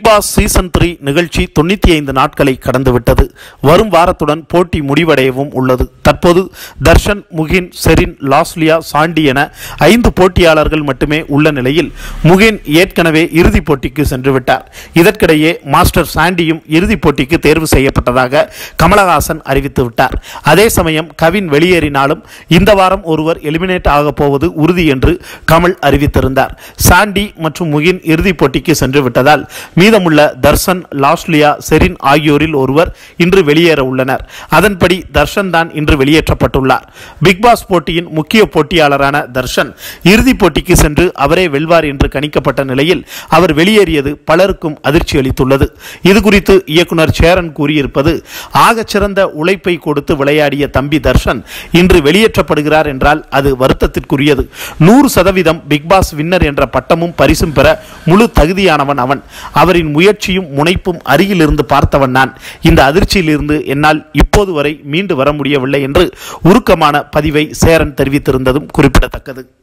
Boss season three நிகழ்ச்சி தொண்ணூற்றி ஐந்து நாட்களை கடந்துவிட்டது வரும் வாரத்துடன் போட்டி முடிவடையவும் உள்ளது தற்போது தர்ஷன் முகின் செரின் லாஸ்லியா சாண்டி என ஐந்து போட்டியாளர்கள் மட்டுமே உள்ள நிலையில் முகின் ஏற்கனவே இறுதிப் போட்டிக்கு சென்று விட்டார் இதற்கிடையே மாஸ்டர் சாண்டியும் இறுதிப் போட்டிக்கு தேர்வு செய்யப்பட்டதாக கமலஹாசன் அறிவித்து விட்டார் அதே சமயம் கவின் வெளியேறினாலும் இந்த வாரம் ஒருவர் எலிமினேட் ஆகப் போவது உறுதி என்று கமல் அறிவித்திருந்தார் சாண்டி மற்றும் முகின் இறுதிப் போட்டிக்கு சென்று விட்டதால் மீதமுள்ள தர்ஷன் லாஸ்லியா செரின் ஆகியோரில் ஒருவர் இன்று வெளியேற உள்ளனர் அதன்படி தர்ஷன் தான் இன்று வெளியேற்றப்பட்டுள்ளார் பிக் பாஸ் போட்டியின் முக்கிய போட்டியாளரான தர்ஷன் இறுதிப் போட்டிக்கு சென்று அவரே வெல்வார் என்று கணிக்கப்பட்ட நிலையில் அவர் வெளியேறியது பலருக்கும் அதிர்ச்சி அளித்துள்ளது இது குறித்து இயக்குனர் சேரன் கூறியிருப்பது ஆகச்சிறந்த உழைப்பை கொடுத்து விளையாடிய தம்பி தர்ஷன் இன்று வெளியேற்றப்படுகிறார் என்றால் அது வருத்தத்திற்குரியது நூறு சதவீதம் பிக் பாஸ் வின்னர் என்ற பட்டமும் பரிசும் பெற முழு தகுதியானவன் அவன் அவரின் முயற்சியும் முனைப்பும் அருகில் இருந்து பார்த்தவன் நான் இந்த அதிர்ச்சியிலிருந்து என்னால் இப்போது வரை மீண்டு வர முடியவில்லை என்று உருக்கமான பதிவை சேரன் தெரிவித்திருந்ததும் குறிப்பிடத்தக்கது